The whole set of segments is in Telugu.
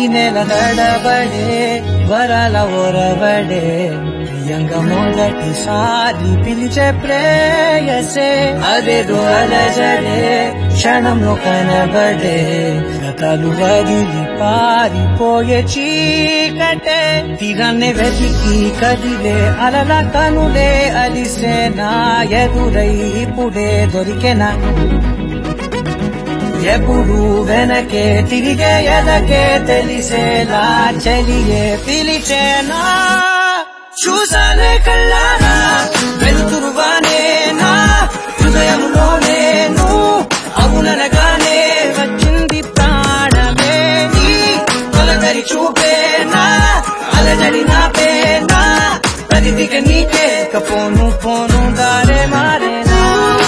ఈ నెల నడబడే వరాల ఒరవడే ప్రియంగా మొదటిసారి పిలిచే ప్రేయసే అదేదో అలజడే క్షణంలో కనబడే గతాలు వదిలి పారిపోయే చీకటే తీరాన్ని వెతికి కదిలే అలల కనులే అలిసే నా ఎదురై ఇప్పుడే దొరికెనా ఎప్పుడు వెనకే తిరిగే ఎదకే తెలిసేలా చెలియే పిలిచేనా చూసానే కళ్ళారా వెలుతురుగానే నా హృదయంలో నేను అవుననగానే వచ్చింది ప్రాణమే నీ తొలగరి చూపేనా అలజడి నాపేనా ప్రతిదిగ నీకే కపోను పోను దారే మారేనా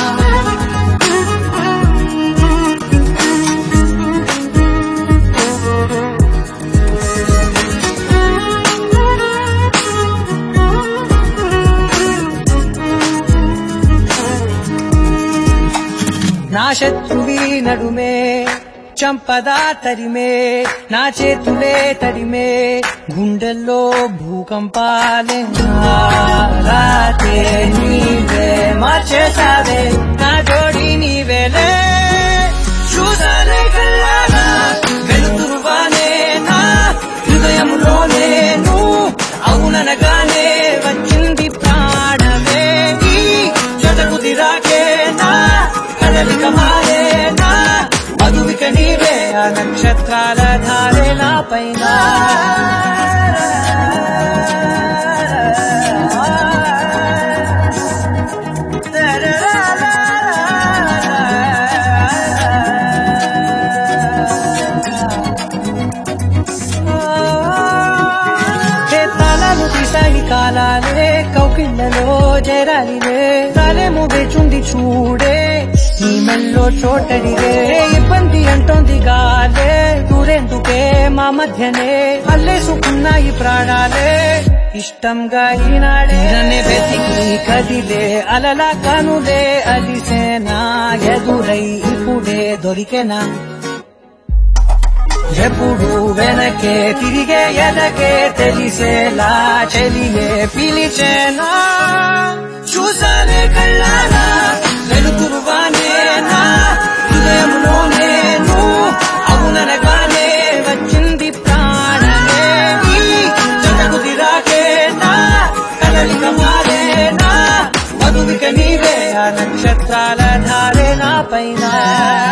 నా శత్రువి నడుమే చంపదా తరిమే నా చేతులే తడిమే గుండెల్లో భూకంపాలే రాతే నీవే మార్చేసావే నా జోడి నీవేలే చూసానే కళ్ళారా వెలుతురువానే నా హృదయంలో నేను అవుననగానే వచ్చింది ప్రాణమే ఈ జతకు దిరాకే నా కదలిక మారేనా మధువిక నీవే ఆ నక్షత్రాల ధారే నా పైన తాళాలు తీసాయి కాలాలే కౌకిళ్ళలో జరాలిలే తాలేము వేచుంది చూడే నీ మెల్లో చోటడిగే ఇబ్బంది అంటోంది గాలే దూరేందుకే మా మధ్యనే అల్లేసుకున్నాయి ప్రాణాలే ఇష్టంగా ఈనాడే నన్నే వెతికి కదిలే అలలా కనులే అలిసేనా ఎదురై ఇప్పుడే దొరికెనా ఎప్పుడు వెనకే తిరిగే ఎదకే తెలిసేలా చెలియే పిలిచేనా చూసానే కళ్ళారా వెలుతురువానే నా హృదయంలో నేను అవుననగానే వచ్చింది ప్రాణమే ఈ జతకు దిరాకే నా కదలిక మారేనా మధువిక నీవే ఆ నక్షత్రాల ధారే నా పైన